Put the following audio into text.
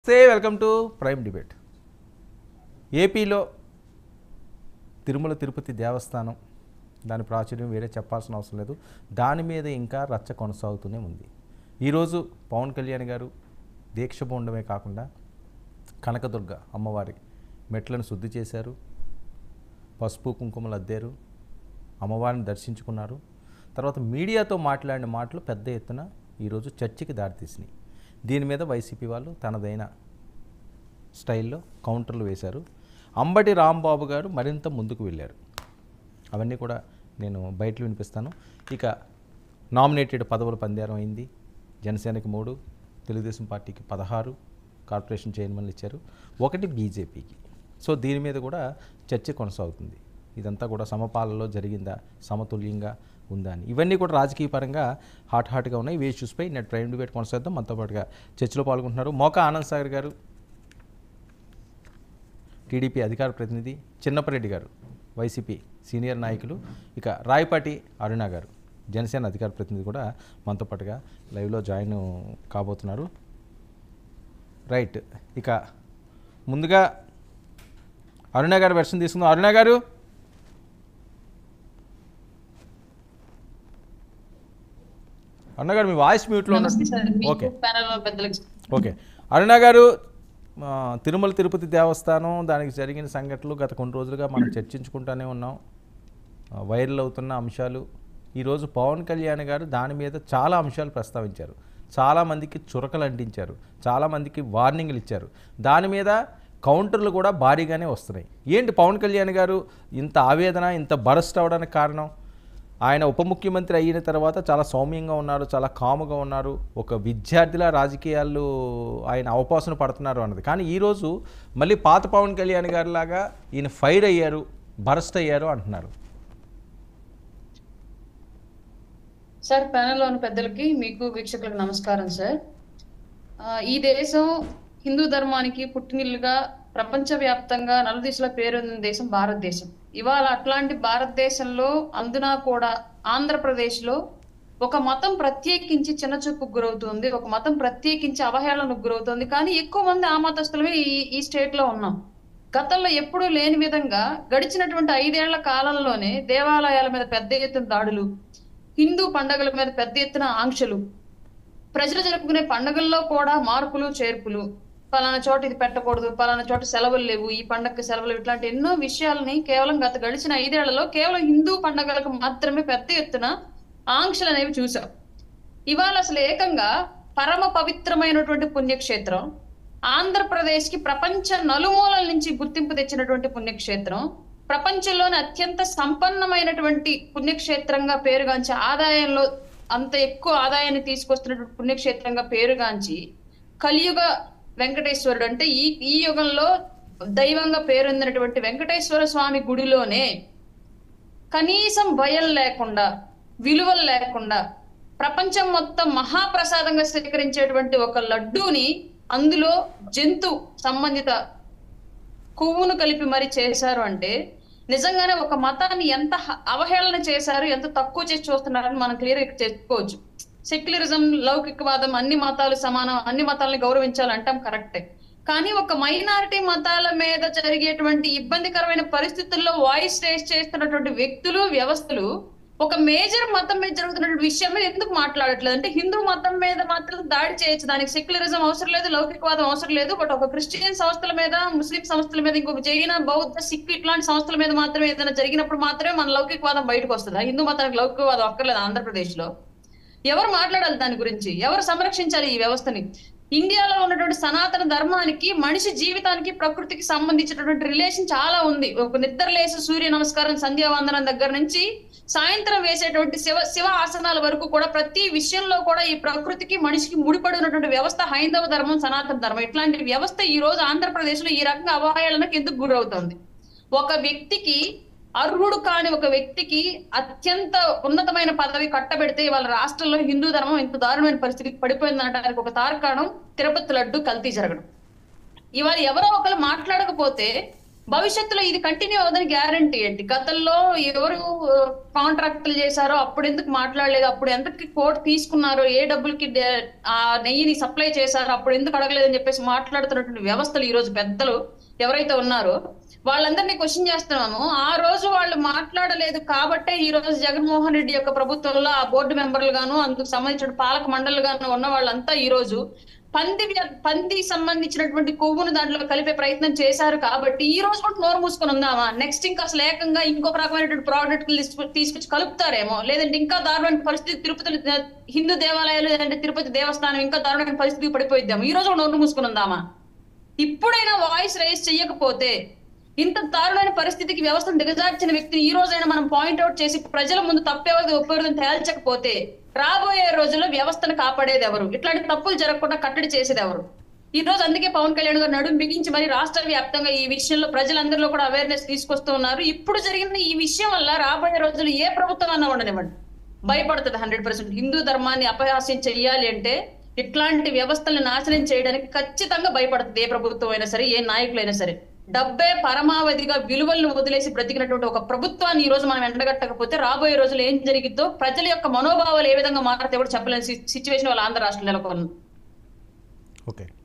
say welcome to prime debate ఏపీలో తిరుమల తిరుపతి దేవస్థానం దాని ప్రాచుర్యం వేరే చెప్పాల్సిన అవసరం లేదు దాని మీద ఇంకా రచ్చ కొనసాగుతూనే ఉంది ఈరోజు పవన్ కళ్యాణ్ గారు దీక్ష ఉండడమే కాకుండా కనకదుర్గ అమ్మవారి మెట్లను శుద్ధి చేశారు పసుపు కుంకుమలు అద్దారు అమ్మవారిని దర్శించుకున్నారు తర్వాత మీడియాతో మాట్లాడిన మాటలు పెద్ద ఎత్తున ఈరోజు చర్చకి దారితీసినాయి దీని మీద వైసీపీ వాళ్ళు తనదైన స్టైల్లో కౌంటర్లు వేశారు అంబటి రాంబాబు గారు మరింత ముందుకు వెళ్ళారు అవన్నీ కూడా నేను బయట వినిపిస్తాను ఇక నామినేటెడ్ పదవుల పందేరం అయింది జనసేనకి మూడు తెలుగుదేశం పార్టీకి పదహారు కార్పొరేషన్ చైర్మన్లు ఇచ్చారు ఒకటి బీజేపీకి సో దీని మీద కూడా చర్చ కొనసాగుతుంది ఇదంతా కూడా సమపాలలో జరిగిందా సమతుల్యంగా ఉందా అని ఇవన్నీ కూడా రాజకీయ పరంగా హాట్ హాట్గా ఉన్నాయి ఇవే ఇష్యూస్పై నెట్ ప్రైమ్ డిబేట్ కొనసాగిద్దాం మనతో పాటుగా చర్చలో పాల్గొంటున్నారు మోకా ఆనంద్ సాగర్ గారు టీడీపీ అధికార ప్రతినిధి చిన్నపరెడ్డి గారు వైసీపీ సీనియర్ నాయకులు ఇక రాయపాటి అరుణ గారు జనసేన అధికార ప్రతినిధి కూడా మనతో పాటుగా లైవ్లో జాయిన్ కాబోతున్నారు రైట్ ఇక ముందుగా అరుణ గారు వెర్షన్ తీసుకుందాం అరుణ గారు అరుణ గారు మీ వాయిస్ మ్యూట్లో నమస్తే సార్ ఉన్నట్టు మీకు ఓకే ప్యానల్ పెద్దలకు ఓకే అరుణ గారు ఆ, తిరుమల తిరుపతి దేవస్థానం దానికి జరిగిన సంఘటనలు గత కొన్ని రోజులుగా మనం చర్చించుకుంటూనే ఉన్నాం ఆ, వైరల్ అవుతున్న అంశాలు ఈరోజు పవన్ కళ్యాణ్ గారు దాని మీద చాలా అంశాలు ప్రస్తావించారు చాలామందికి చురకలు అంటించారు చాలామందికి వార్నింగ్లు ఇచ్చారు దాని మీద కౌంటర్లు కూడా భారీగానే వస్తున్నాయి ఏంటి పవన్ కళ్యాణ్ గారు ఇంత ఆవేదన ఇంత బరస్ట్ అవడానికి కారణం ఆయన ఉప ముఖ్యమంత్రి అయిన తర్వాత చాలా సౌమ్యంగా ఉన్నారు చాలా కాముగా ఉన్నారు ఒక విద్యార్థిలా రాజకీయాలు ఆయన అవకాశం పడుతున్నారు అన్నది కానీ ఈరోజు మళ్ళీ పాత పవన్ కళ్యాణ్ గారిలాగా ఈయన ఫైర్ అయ్యారు బరస్ట్ అయ్యారు అంటున్నారు సార్ ప్యానెల్ లోని పెద్దలకి మీకు వీక్షకులకు నమస్కారం సార్ ఆ, ఈ దేశం హిందూ ధర్మానికి పుట్టినిల్లుగా ప్రపంచవ్యాప్తంగా నలుదిశల పేరొందిన దేశం భారతదేశం ఇవాళ అట్లాంటి భారతదేశంలో అందున కూడా ఆంధ్రప్రదేశ్ లో ఒక మతం ప్రత్యేకించి చిన్న చూపుకు గురవుతుంది ఒక మతం ప్రత్యేకించి అవహేళనకు గురవుతుంది కానీ ఎక్కువ మంది ఆ మతస్థులమే ఈ ఈ స్టేట్ లో ఉన్నాం గతంలో ఎప్పుడూ లేని విధంగా గడిచినటువంటి ఐదేళ్ల కాలంలోనే దేవాలయాల మీద పెద్ద ఎత్తున దాడులు హిందూ పండగల మీద పెద్ద ఎత్తున ఆంక్షలు ప్రజలు జరుపుకునే పండుగల్లో కూడా మార్పులు చేర్పులు పలానా చోట ఇది పెట్టకూడదు పలానా చోట సెలవులు లేవు ఈ పండగకి సెలవులు ఇట్లాంటి ఎన్నో విషయాలని కేవలం గత గడిచిన ఐదేళ్లలో కేవలం హిందూ పండగలకు మాత్రమే పెద్ద ఎత్తున ఆంక్షలు అనేవి చూసాం ఇవాళ అసలు ఏకంగా పరమ పవిత్రమైనటువంటి పుణ్యక్షేత్రం ఆంధ్రప్రదేశ్ కి ప్రపంచ నలుమూలల నుంచి గుర్తింపు తెచ్చినటువంటి పుణ్యక్షేత్రం ప్రపంచంలోని అత్యంత సంపన్నమైనటువంటి పుణ్యక్షేత్రంగా పేరుగాంచి ఆదాయంలో అంత ఎక్కువ ఆదాయాన్ని తీసుకొస్తున్నటువంటి పుణ్యక్షేత్రంగా పేరుగాంచి కలియుగ వెంకటేశ్వరుడు అంటే ఈ ఈ యుగంలో దైవంగా పేరొందినటువంటి వెంకటేశ్వర స్వామి గుడిలోనే కనీసం భయం లేకుండా విలువలు లేకుండా ప్రపంచం మొత్తం మహాప్రసాదంగా స్వీకరించేటువంటి ఒక లడ్డూని అందులో జంతు సంబంధిత కొవ్వును కలిపి మరి చేశారు అంటే నిజంగానే ఒక మతాన్ని ఎంత హ- అవహేళన చేశారు ఎంత తక్కువ చేసి చూస్తున్నారని మనం క్లియర్ చెప్పుకోవచ్చు సెక్యులరిజం లౌకికవాదం అన్ని మతాలు సమానం అన్ని మతాలని గౌరవించాలంటాం కరెక్టే కానీ ఒక మైనారిటీ మతాల మీద జరిగేటువంటి ఇబ్బందికరమైన పరిస్థితుల్లో వాయిస్ రేస్ చేస్తున్నటువంటి వ్యక్తులు వ్యవస్థలు ఒక మేజర్ మతం మీద జరుగుతున్న విషయం మీద ఎందుకు మాట్లాడట్లేదు అంటే హిందూ మతం మీద మాత్రం దాడి చేయొచ్చు దానికి సెక్యులరిజం అవసరం లేదు లౌకికవాదం అవసరం లేదు బట్ ఒక క్రిస్టియన్ సంస్థల మీద ముస్లిం సంస్థల మీద ఇంకొక జైన బౌద్ధ సిక్ ఇట్లాంటి సంస్థల మీద మాత్రమే ఏదైనా జరిగినప్పుడు మాత్రమే మన లౌకికవాదం బయటకు వస్తుంది ఆ హిందూ మతానికి లౌకికవాదం అక్కర్లేదు ఆంధ్రప్రదేశ్ లో ఎవరు మాట్లాడాలి దాని గురించి ఎవరు సంరక్షించాలి ఈ వ్యవస్థని ఇండియాలో ఉన్నటువంటి సనాతన ధర్మానికి మనిషి జీవితానికి ప్రకృతికి సంబంధించినటువంటి రిలేషన్ చాలా ఉంది ఒక నిద్ర లేసి సూర్య నమస్కారం సంధ్యావందనం దగ్గర నుంచి సాయంత్రం వేసేటువంటి శివ శివ ఆసనాల వరకు కూడా ప్రతి విషయంలో కూడా ఈ ప్రకృతికి మనిషికి ముడిపడి ఉన్నటువంటి వ్యవస్థ హైందవ ధర్మం సనాతన ధర్మం ఇట్లాంటి వ్యవస్థ ఈ రోజు ఆంధ్రప్రదేశ్ లో ఈ రకంగా అవహేళనకు ఎందుకు గురవుతుంది ఒక వ్యక్తికి అర్హుడు కాని ఒక వ్యక్తికి అత్యంత ఉన్నతమైన పదవి కట్టబెడితే వాళ్ళ రాష్ట్రంలో హిందూ ధర్మం ఇంత దారుణమైన పరిస్థితికి పడిపోయింది అనడానికి ఒక తార్కాణం తిరుపతి లడ్డు కల్తీ జరగడం ఇవాళ ఎవరో ఒకరు మాట్లాడకపోతే భవిష్యత్తులో ఇది కంటిన్యూ అవుదని గ్యారంటీ ఏంటి గతంలో ఎవరు కాంట్రాక్టులు చేశారో అప్పుడు ఎందుకు మాట్లాడలేదు అప్పుడు ఎంతకి కోర్టు తీసుకున్నారో ఏ డబ్బులకి డే- ఆ నెయ్యిని సప్లై చేశారో అప్పుడు ఎందుకు అడగలేదని చెప్పేసి మాట్లాడుతున్నటువంటి వ్యవస్థలు ఈ రోజు పెద్దలు ఎవరైతే ఉన్నారో వాళ్ళందరినీ క్వశ్చన్ చేస్తున్నాము ఆ రోజు వాళ్ళు మాట్లాడలేదు కాబట్టే ఈ రోజు జగన్మోహన్ రెడ్డి యొక్క ప్రభుత్వంలో ఆ బోర్డు మెంబర్లు గాను అందుకు సంబంధించిన పాలక మండలి గాను ఉన్న వాళ్ళంతా ఈ రోజు పంది వ్య- పంది సంబంధించినటువంటి కొవ్వును దాంట్లో కలిపే ప్రయత్నం చేశారు కాబట్టి ఈ రోజు కూడా నోరు మూసుకొని ఉందామా నెక్స్ట్ ఇంకా అసలు ఏకంగా ఇంకొక రకమైనటువంటి ప్రోడక్ట్ తీసుకొచ్చి కలుపుతారేమో లేదంటే ఇంకా దారుణమైన పరిస్థితి తిరుపతి హిందూ దేవాలయాలు లేదంటే తిరుపతి దేవస్థానం ఇంకా దారుణమైన పరిస్థితికి పడిపోయిద్దాము ఈ రోజు కూడా నోరు మూసుకొని ఉందామా ఇప్పుడైనా వాయిస్ రైజ్ చేయకపోతే ఇంత దారుణమైన పరిస్థితికి వ్యవస్థను దిగజార్చిన వ్యక్తిని ఈ రోజైనా మనం పాయింట్ అవుట్ చేసి ప్రజల ముందు తప్పేవది ఒప్పేవదని తేల్చకపోతే రాబోయే రోజుల్లో వ్యవస్థను కాపాడేది ఎవరు ఇట్లాంటి తప్పులు జరగకుండా కట్టడి చేసేది ఎవరు ఈ రోజు అందుకే పవన్ కళ్యాణ్ గారు నడుం బిగించి మరి రాష్ట్ర వ్యాప్తంగా ఈ విషయంలో ప్రజలందరిలో కూడా అవేర్నెస్ తీసుకొస్తూ ఉన్నారు ఇప్పుడు జరిగిన ఈ విషయం వల్ల రాబోయే రోజులు ఏ ప్రభుత్వం అన్నా ఉండనివ్వండి భయపడుతుంది హండ్రెడ్ పర్సెంట్ హిందూ ధర్మాన్ని అపహాస్యం చెయ్యాలి అంటే ఇట్లాంటి వ్యవస్థలను నాశనం చేయడానికి ఖచ్చితంగా భయపడుతుంది ఏ ప్రభుత్వం అయినా సరే ఏ నాయకులైనా సరే డబ్బే పరమావధిగా విలువలను వదిలేసి బ్రతికినటువంటి ఒక ప్రభుత్వాన్ని ఈ రోజు మనం ఎండగట్టకపోతే రాబోయే రోజులు ఏం జరిగిద్దో ప్రజల యొక్క మనోభావాలు ఏ విధంగా మారితే కూడా చెప్పలేని సిచ్యువేషన్ వాళ్ళ ఆంధ్ర రాష్ట్రంలో నెలకొంది ఓకే